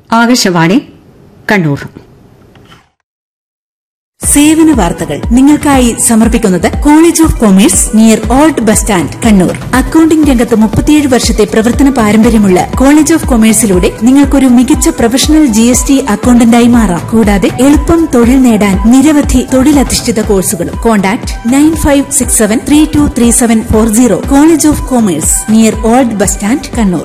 ആകാശവാണി കണ്ണൂർ സേവന വാർത്തകൾ നിങ്ങൾക്കായി സമർപ്പിക്കുന്നത് college of commerce near old bus stand Kannur accounting രംഗത്ത് മുപ്പത്തിയേഴ് വർഷത്തെ പ്രവർത്തന പാരമ്പര്യമുള്ള കോളേജ് ഓഫ് കൊമേഴ്സിലൂടെ നിങ്ങൾക്കൊരു മികച്ച പ്രൊഫഷണൽ ജി എസ് ടി അക്കൌണ്ടന്റായി മാറാം കൂടാതെ എളുപ്പം തൊഴിൽ നേടാൻ നിരവധി തൊഴിലധിഷ്ഠിത കോഴ്സുകളും contact nine five six seven three two three seven four zero college of commerce near old bus stand Kannur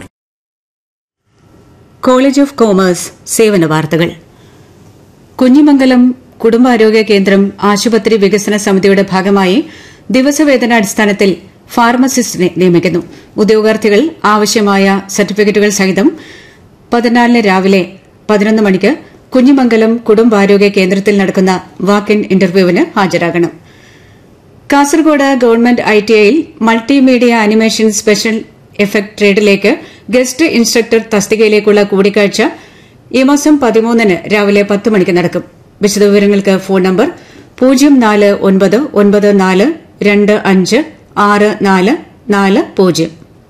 college of commerce സേവന വാർത്തകൾ കുഞ്ഞിമംഗലം കുടുംബാരോഗ്യ കേന്ദ്രം ആശുപത്രി വികസന സമിതിയുടെ ഭാഗമായി ദിവസവേതനാടിസ്ഥാനത്തിൽ ഫാർമസിസ്റ്റിനെ നിയമിക്കുന്നു ഉദ്യോഗാർത്ഥികൾ ആവശ്യമായ സർട്ടിഫിക്കറ്റുകൾ സഹിതം പതിനാലിന് രാവിലെ പതിനൊന്ന് മണിക്ക് കുഞ്ഞിമംഗലം കുടുംബാരോഗ്യ കേന്ദ്രത്തിൽ നടക്കുന്ന വാക്ക് ഇൻ ഇന്റർവ്യൂവിന് ഹാജരാകണം കാസർഗോഡ് ഗവൺമെന്റ് ഐടിഐയിൽ മൾട്ടിമീഡിയ അനിമേഷൻ സ്പെഷ്യൽ എഫക്ട് ട്രേഡിലേക്ക് ഗസ്റ്റ് ഇൻസ്ട്രക്ടർ തസ്തികയിലേക്കുള്ള കൂടിക്കാഴ്ച ഈ മാസം പതിമൂന്നിന് രാവിലെ പത്ത് മണിക്ക് നടക്കും വിശദവിവരങ്ങൾക്ക് ഫോൺ നമ്പർ പൂജ്യം നാല് ഒൻപത് ഒൻപത് നാല് രണ്ട് അഞ്ച് ആറ് നാല് നാല് പൂജ്യം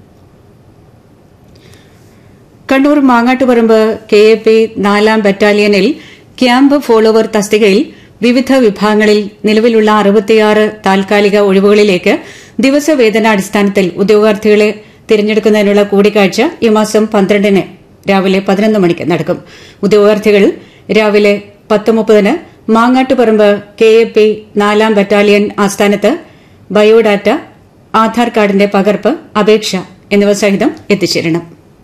Kannur Mangattuparamba K A P നാലാം ബറ്റാലിയനിൽ ക്യാമ്പ് ഫോളോവർ തസ്തികയിൽ വിവിധ വിഭാഗങ്ങളിൽ നിലവിലുള്ള അറുപത്തിയാറ് താൽക്കാലിക ഒഴിവുകളിലേക്ക് ദിവസവേതനാടിസ്ഥാനത്തിൽ ഉദ്യോഗാർത്ഥികളെ തിരഞ്ഞെടുക്കുന്നതിനുള്ള കൂടിക്കാഴ്ച ഈ മാസം പന്ത്രണ്ടിന് രാവിലെ പതിനൊന്ന് മണിക്ക് നടക്കും ഉദ്യോഗാർത്ഥികൾ രാവിലെ പത്ത് മുപ്പതിന് മാങ്ങാട്ടുപറമ്പ് കെ എ പി നാലാം ബറ്റാലിയൻ ആസ്ഥാനത്ത് ബയോഡാറ്റ ആധാർ കാർഡിന്റെ പകർപ്പ് അപേക്ഷ എന്നിവ സഹിതം എത്തിച്ചേരണം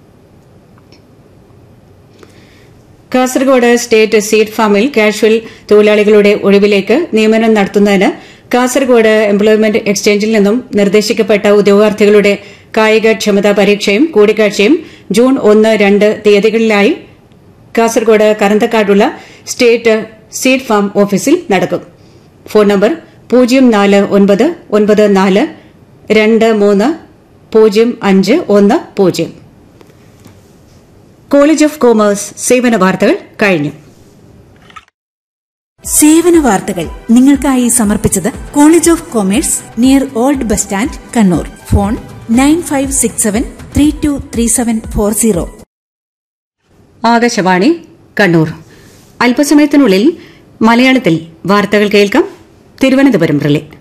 കാസർഗോഡ് സ്റ്റേറ്റ് സീഡ് ഫാമിൽ കാഷ്വൽ തൊഴിലാളികളുടെ ഒഴിവിലേക്ക് നിയമനം നടത്തുന്നതിന് കാസർഗോഡ് എംപ്ലോയ്മെന്റ് എക്സ്ചേഞ്ചിൽ നിന്നും നിർദ്ദേശിക്കപ്പെട്ട ഉദ്യോഗാർത്ഥികളുടെ കായികക്ഷമതാ പരീക്ഷയും കൂടിക്കാഴ്ചയും ജൂൺ ഒന്ന് രണ്ട് തീയതികളിലായി കാസർഗോഡ് കറന്തക്കാടുള്ള സ്റ്റേറ്റ് സീഡ് ഫാം ഓഫീസിൽ നടക്കും ഫോൺ നമ്പർ പൂജ്യം നാല് ഒൻപത് ഒൻപത് നാല് രണ്ട് മൂന്ന് പൂജ്യം അഞ്ച് ഒന്ന് പൂജ്യം കോളേജ് ഓഫ് കോമേഴ്സ് സേവന വാർത്തകൾ കഴിഞ്ഞു സേവന വാർത്തകൾ നിങ്ങൾക്കായി സമർപ്പിച്ചത് college of commerce near old bus stand Kannur phone nine five six seven three two three seven four zero Akashvani Kannur അല്പസമയത്തിനുള്ളിൽ മലയാളത്തിൽ വാർത്തകൾ കേൾക്കാം തിരുവനന്തപുരം റിലേ